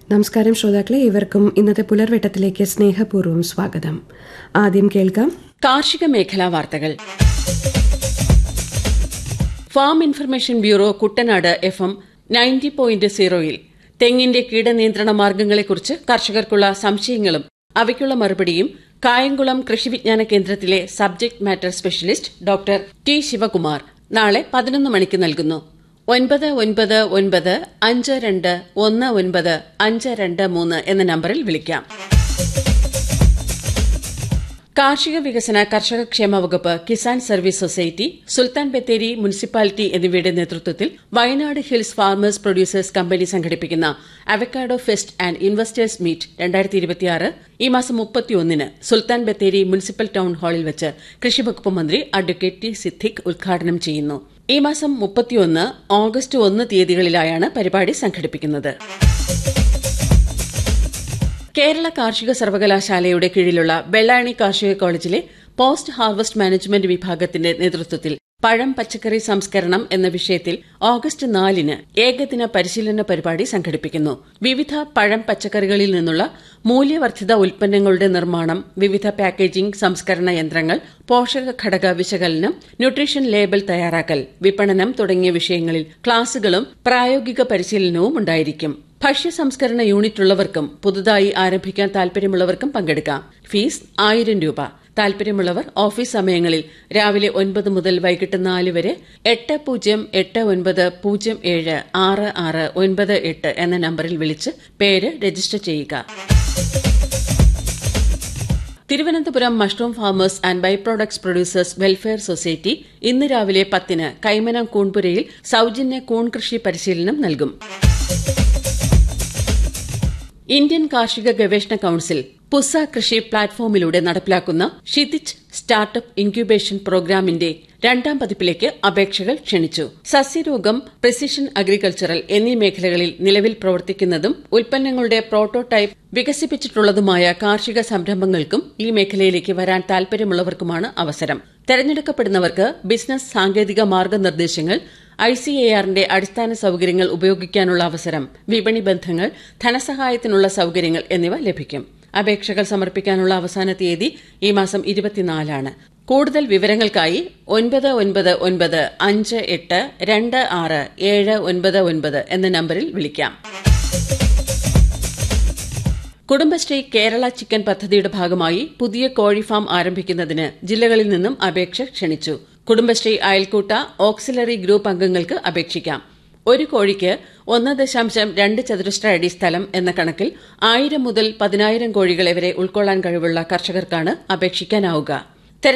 നമസ്കാരം ശ്രോതാക്കളെ ഇവർക്കും ഇന്നത്തെ പുലർവെട്ടത്തിലേക്ക് സ്നേഹപൂർവ്വം സ്വാഗതം ആദ്യം കേൾക്കാം കാർഷിക മേഖലാ വാർത്തകൾ farm information bureau Kuttanad F M ninety point സീറോയിൽ തെങ്ങിന്റെ കീടനിയന്ത്രണ മാർഗങ്ങളെക്കുറിച്ച് കർഷകർക്കുള്ള സംശയങ്ങളും അവയ്ക്കുള്ള മറുപടിയും കായംകുളം കൃഷിവിജ്ഞാന കേന്ദ്രത്തിലെ subject matter specialist doctor T Sivakumar നാളെ പതിനൊന്ന് മണിക്ക് നൽകുന്നു ഒൻപത് ഒൻപത് ഒൻപത് അഞ്ച് രണ്ട് ഒന്ന് ഒൻപത് അഞ്ച് രണ്ട് മൂന്ന് എന്ന നമ്പറിൽ വിളിക്കാം കാർഷിക വികസന കർഷക ക്ഷേമ വകുപ്പ് Kisan service society Sultan Bathery municipality എന്നിവയുടെ നേതൃത്വത്തിൽ Wayanad hills farmers producers company സംഘടിപ്പിക്കുന്ന avocado fest and investors meet രണ്ടായിരത്തി ഇരുപത്തിയാറ് ഈ മാസം മുപ്പത്തിയൊന്നിന് സുൽത്താൻ ബത്തേരി മുനിസിപ്പൽ ടൌൺ ഹാളിൽ വെച്ച് കൃഷിവകുപ്പ് മന്ത്രി അഡ്വക്കേറ്റ് ടി സിദ്ദിഖ് ഉദ്ഘാടനം ചെയ്യുന്നു ഈ മാസം മുപ്പത്തിയൊന്ന് ഓഗസ്റ്റ് ഒന്ന് തീയതികളിലായാണ് പരിപാടി സംഘടിപ്പിക്കുന്നത് കേരള കാർഷിക സർവകലാശാലയുടെ കീഴിലുള്ള വെള്ളായണി കാർഷിക കോളേജിലെ പോസ്റ്റ് ഹാർവസ്റ്റ് മാനേജ്മെന്റ് വിഭാഗത്തിന്റെ നേതൃത്വത്തിൽ പഴം പച്ചക്കറി സംസ്കരണം എന്ന വിഷയത്തിൽ ഓഗസ്റ്റ് നാലിന് ഏകദിന പരിശീലന പരിപാടി സംഘടിപ്പിക്കുന്നു വിവിധ പഴം പച്ചക്കറികളിൽ നിന്നുള്ള മൂല്യവർദ്ധിത ഉൽപ്പന്നങ്ങളുടെ നിർമ്മാണം വിവിധ പാക്കേജിംഗ് സംസ്കരണ യന്ത്രങ്ങൾ പോഷക ഘടക വിശകലനം ന്യൂട്രീഷൻ ലേബൽ തയ്യാറാക്കൽ വിപണനം തുടങ്ങിയ വിഷയങ്ങളിൽ ക്ലാസുകളും പ്രായോഗിക പരിശീലനവും ഉണ്ടായിരിക്കും ഭക്ഷ്യ സംസ്കരണ യൂണിറ്റുള്ളവർക്കും പുതുതായി ആരംഭിക്കാൻ താൽപര്യമുള്ളവർക്കും പങ്കെടുക്കാം ഫീസ് ആയിരം രൂപ താൽപര്യമുള്ളവർ ഓഫീസ് സമയങ്ങളിൽ രാവിലെ ഒൻപത് മുതൽ വൈകിട്ട് നാല് വരെ എട്ട് പൂജ്യം എട്ട് ഒൻപത് പൂജ്യം ഏഴ് ആറ് ആറ് ഒൻപത് എട്ട് എന്ന നമ്പറിൽ വിളിച്ച് പേര് രജിസ്റ്റർ ചെയ്യുക Thiruvananthapuram mushroom farmers and by products producers welfare society ഇന്ന് രാവിലെ പത്തിന് കൈമനം കൂൺപുരയിൽ സൌജന്യ കൂൺ കൃഷി പരിശീലനം നൽകും ഇന്ത്യൻ കാർഷിക ഗവേഷണ കൌൺസിൽ പുസ കൃഷി പ്ലാറ്റ്ഫോമിലൂടെ നടപ്പിലാക്കുന്ന ഷിതിജ് സ്റ്റാർട്ടപ്പ് ഇൻക്യുബേഷൻ പ്രോഗ്രാമിന്റെ രണ്ടാം പതിപ്പിലേക്ക് അപേക്ഷകൾ ക്ഷണിച്ചു സസ്യരോഗം പ്രിസിഷൻ അഗ്രികൾച്ചറൽ എന്നീ മേഖലകളിൽ നിലവിൽ പ്രവർത്തിക്കുന്നതും ഉൽപ്പന്നങ്ങളുടെ പ്രോട്ടോടൈപ്പ് വികസിപ്പിച്ചിട്ടുള്ളതുമായ കാർഷിക സംരംഭങ്ങൾക്കും ഈ മേഖലയിലേക്ക് വരാൻ താൽപര്യമുള്ളവർക്കുമാണ് അവസരം തെരഞ്ഞെടുക്കപ്പെടുന്നവർക്ക് ബിസിനസ് സാങ്കേതിക മാർഗനിർദ്ദേശങ്ങൾ ഐ സി എ ആറിന്റെ അടിസ്ഥാന സൌകര്യങ്ങൾ ഉപയോഗിക്കാനുള്ള അവസരം വിപണി ബന്ധങ്ങൾ ധനസഹായത്തിനുള്ള സൌകര്യങ്ങൾ എന്നിവ ലഭിക്കും അപേക്ഷകൾ സമർപ്പിക്കാനുള്ള അവസാന തീയതി ഈ മാസം ഇരുപത്തിനാലാണ് കൂടുതൽ വിവരങ്ങൾക്കായി ഒൻപത് ഒൻപത് ഒൻപത് അഞ്ച് എട്ട് രണ്ട് ആറ് ഏഴ് ഒൻപത് ഒൻപത് എന്ന നമ്പറിൽ വിളിക്കാം കുടുംബശ്രീ കേരള ചിക്കൻ പദ്ധതിയുടെ ഭാഗമായി പുതിയ കോഴി ഫാം ആരംഭിക്കുന്നതിന് ജില്ലകളിൽ നിന്നും അപേക്ഷ ക്ഷണിച്ചു കുടുംബശ്രീ അയൽക്കൂട്ട ഓക്സിലറി ഗ്രൂപ്പ് അംഗങ്ങൾക്ക് അപേക്ഷിക്കാം ഒരു കോഴിക്ക് ഒന്ന് ദശാംശം രണ്ട് ചതുരശ്ര അടി സ്ഥലം എന്ന കണക്കിൽ ആയിരം മുതൽ പതിനായിരം കോഴികളെ വരെ ഉൾക്കൊള്ളാൻ കഴിവുള്ള കർഷകർക്കാണ് അപേക്ഷിക്കാനാവുക